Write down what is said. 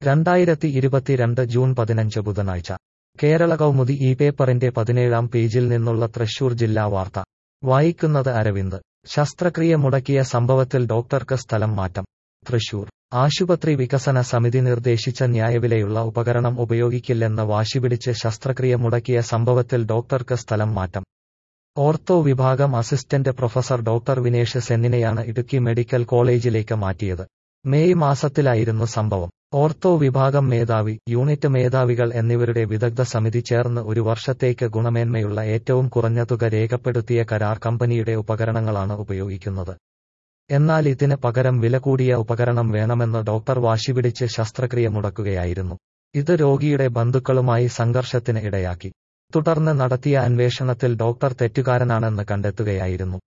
രണ്ടായിരത്തി ഇരുപത്തിരണ്ട് ജൂൺ പതിനഞ്ച് ബുധനാഴ്ച കേരള കൗമുദി ഈ പേപ്പറിന്റെ പതിനേഴാം പേജിൽ നിന്നുള്ള തൃശൂർ ജില്ലാ വാർത്ത വായിക്കുന്നത് അരവിന്ദ് ശസ്ത്രക്രിയ മുടക്കിയ സംഭവത്തിൽ ഡോക്ടർക്ക് സ്ഥലം മാറ്റം തൃശൂർ ആശുപത്രി വികസന സമിതി നിർദ്ദേശിച്ച ന്യായവിലയുള്ള ഉപകരണം ഉപയോഗിക്കില്ലെന്ന് വാശിപിടിച്ച് ശസ്ത്രക്രിയ മുടക്കിയ സംഭവത്തിൽ ഡോക്ടർക്ക് സ്ഥലം മാറ്റം ഓർത്തോ വിഭാഗം അസിസ്റ്റന്റ് പ്രൊഫസർ ഡോക്ടർ വിനേഷ് സെന്നിനെയാണ് ഇടുക്കി മെഡിക്കൽ കോളേജിലേക്ക് മാറ്റിയത് മെയ് മാസത്തിലായിരുന്നു സംഭവം ഓർത്തോ വിഭാഗം മേധാവി യൂണിറ്റ് മേധാവികൾ എന്നിവരുടെ വിദഗ്ധ സമിതി ചേർന്ന് ഒരു വർഷത്തേക്ക് ഗുണമേന്മയുള്ള ഏറ്റവും കുറഞ്ഞ തുക രേഖപ്പെടുത്തിയ കരാർ കമ്പനിയുടെ ഉപകരണങ്ങളാണ് ഉപയോഗിക്കുന്നത് എന്നാൽ ഇതിന് പകരം വില കൂടിയ ഉപകരണം വേണമെന്ന് ഡോക്ടർ വാശിപിടിച്ച് ശസ്ത്രക്രിയ മുടക്കുകയായിരുന്നു ഇത് രോഗിയുടെ ബന്ധുക്കളുമായി സംഘർഷത്തിന് ഇടയാക്കി തുടർന്ന് നടത്തിയ അന്വേഷണത്തിൽ ഡോക്ടർ തെറ്റുകാരനാണെന്ന് കണ്ടെത്തുകയായിരുന്നു